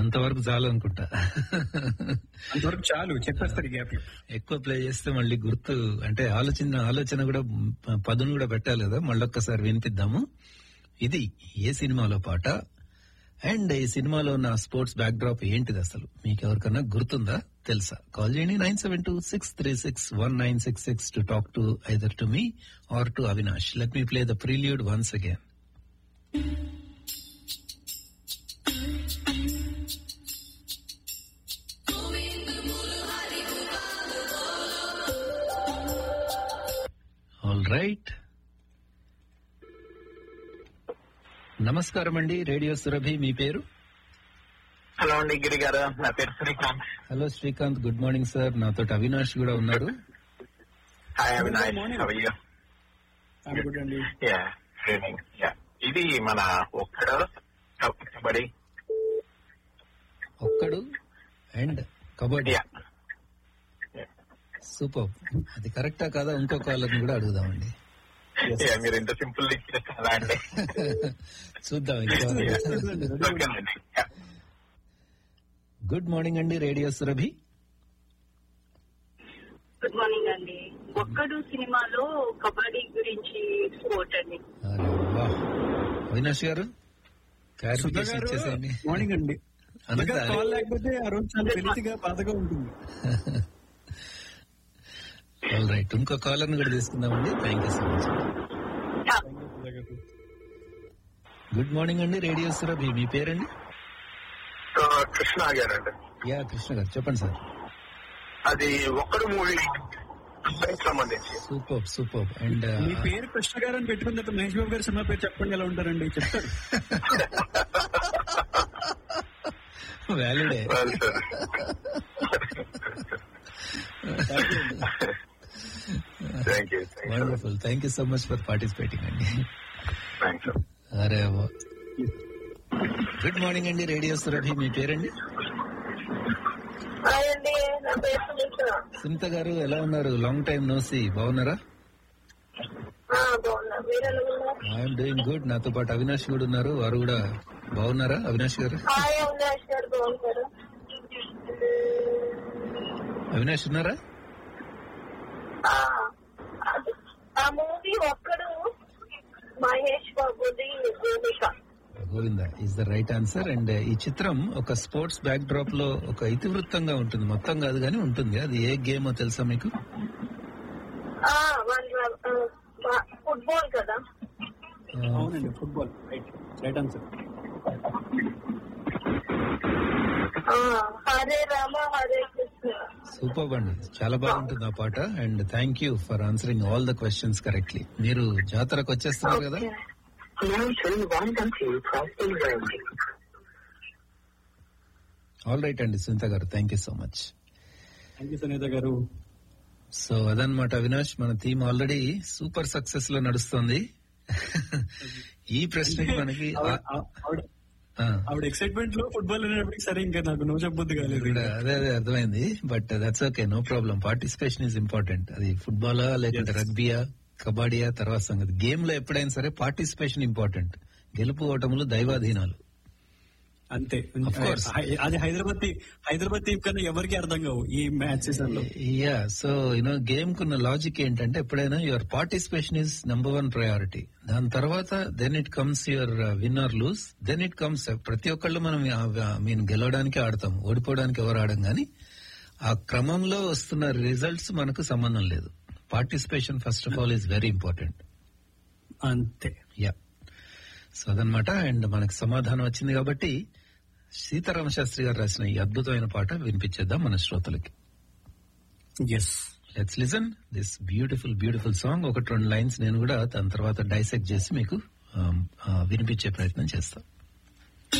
అంతవరకు చాలు అనుకుంటా అంతవరకు చాలు చెప్పేస్తారు ఈ గ్యాప్ లో ఎక్కువ ప్లే చేస్తే మళ్ళీ గుర్తు అంటే ఆలోచన ఆలోచన కూడా ప- పదును కూడా పెట్టాలి కదా మళ్ళొక్కసారి వినిపిద్దాము ఇది ఏ సినిమాలో పాట అండ్ ఈ సినిమాలో ఉన్న స్పోర్ట్స్ బ్యాక్ డ్రాప్ ఏంటిది అసలు మీకు ఎవరికన్నా గుర్తుందా తెలుసా కాల్ చేయండి nine seven two six three six one nine six six to talk to either to me or to Avinash let me play the prelude once again all right నమస్కారం అండి radio Surabhi మీ పేరు హలో అండి గిరి గారు నా పేరు Srikanth hello Srikanth good morning sir నాతో అవినాష్ కూడా ఉన్నారు hi Avinash morning. How are you? Good అండి Yeah, training. Yeah. ఇది మన ఒక్కడు కబ- కబడ్డీ ఒక్కడు అండ్ కబడ్డీ Yeah. సూపర్ అది కరెక్టా కాదా ఇంకో కాలర్ని కూడా అడుగుదామండి Yeah, మీరు ఇంత సింపుల్ ఇచ్చేస్తే అలా అండి చూద్దాం ఇంకో ఓకేనండి Yeah. గుడ్ మార్నింగ్ అండి రేడియో సురభి గుడ్ మార్నింగ్ అండి ఒక్కడు సినిమాలో కబడ్డీ గురించి స్పోర్ట్ అండి అరే వాహ్. అవినాష్ గారు సుధా క్లారిఫికేషన్ గారు ఇచ్చేసేయండి మార్నింగ్ అండి అంతా కాల్ లేకపోతే ఆ రోజు చాలా వెలితిగా బాధగా ఉంటుంది ఆల్ రైట్ ఇంకో కాలర్ని కూడా తీసుకుందామండి thank you so much good morning అండి రేడియో సురభి మీ పేరండి సో, కృష్ణ గారండి యా కృష్ణ గారు చెప్పండి సార్ అది ఒక్కడు మూవీ సంబంధించి సూపర్ సూపర్ అండ్ మీ పేరు కృష్ణ గారు అని పెట్టుకున్న తర్వాత మహేష్ బాబు గారి సినిమా పేరు చెప్పండి ఎలా ఉంటారండి చెప్తారు వ్యాలిడే Well, sir. Thank you. Thank you. Wonderful thank you so much for participating అండి Thanks, sir. అరే గుడ్ మార్నింగ్ అండి రేడియో సురభి మీ పేరండి హాయ్ అండి నా పేరు సునీత సునీత గారు ఎలా ఉన్నారు లాంగ్ టైం నోసి బాగున్నారా బాగున్నా మీరు ఎలా ఉన్నారు ఐఎమ్ డూయింగ్ గుడ్ నాతో పాటు అవినాష్ కూడా ఉన్నారు వారు కూడా బాగున్నారా అవినాష్ గారు హాయ్ అవినాష్ గారు బాగుంటారు అవినాష్ ఉన్నారా ఆ, అది- ఆ మూవీ ఒక్కడు మహేష్ బాబుది Bhumika Govinda is the right answer and ఈ చిత్రం ఒక స్పోర్ట్స్ బ్యాక్ డ్రాప్ లో ఒక ఇతివృత్తంగా ఉంటుంది మొత్తం కాదు కానీ ఉంటుంది అది ఏ గేమ్ తెలుసా మీకు ఆ, వాళ్ళ ఆ, బా- ఫుట్బాల్ కదా ఆ, అవునండి ఫుట్బాల్ రైట్ రైట్ ఆన్సర్ ఆ, హరే రామ హరే కృష్ణ సూపర్ అండి చాలా బాగుంటుంది ఆ పాట and thank you for answering all the questions correctly మీరు జాతరకు వచ్చేస్తున్నారు కదా Okay. ఆల్ రైట్ అండి Sunitha garu thank you so much thank you Sunitha garu so అదనమాట అవినాష్ మన థీమ్ ఆల్రెడీ సూపర్ సక్సెస్ లో నడుస్తుంది ఈ ప్రశ్నకి మనకి ఆవిడ- ఆవిడ ఆ, ఆవిడ ఎక్సైట్మెంట్ లో ఫుట్బాల్ అనేప్పటికి సరే ఇంకా నాకు నో చెప్పొద్దు కాలేదు కూడా అదే అదే అర్థమైంది but that's okay no problem participation is important అది ఫుట్బాలా లేకుంటే రగ్బీయా కబడ్డీయా తర్వాత సంగతి గేమ్ లో ఎప్పుడైనా సరే పార్టిసిపేషన్ ఇంపార్టెంట్ గెలుపు ఓటములు దైవాధీనాలు అంతే Of course. హై- అది హైదరాబాద్ టీ- హైదరాబాద్ టీం కన్నా ఎవరికి అర్థం కావు ఈ మ్యాచ్ సీజన్ లో యా సో యూనో గేమ్ కున్న లాజిక్ ఏంటంటే ఎప్పుడైనా your participation is number one priority దాని తర్వాత then it comes your win or lose then it comes ప్రతి ఒక్కళ్ళు మనం మీన్ గెలవడానికి ఆడతాం ఓడిపోవడానికి ఎవరు ఆడం కానీ ఆ క్రమంలో వస్తున్న రిజల్ట్స్ మనకు సంబంధం లేదు participation first of all is very important అంతే యా సో అదనమాట అండ్ మనకు సమాధానం వచ్చింది కాబట్టి సీతారామ శాస్త్రి గారు రాసిన ఈ అద్భుతమైన పాట వినిపించేద్దాం మన శ్రోతలకి yes let's listen this beautiful beautiful song ఒకటి రెండు లైన్స్ నేను కూడా దాని తర్వాత డైసెక్ట్ చేసి మీకు ఆ, ఆ, వినిపించే ప్రయత్నం చేస్తాను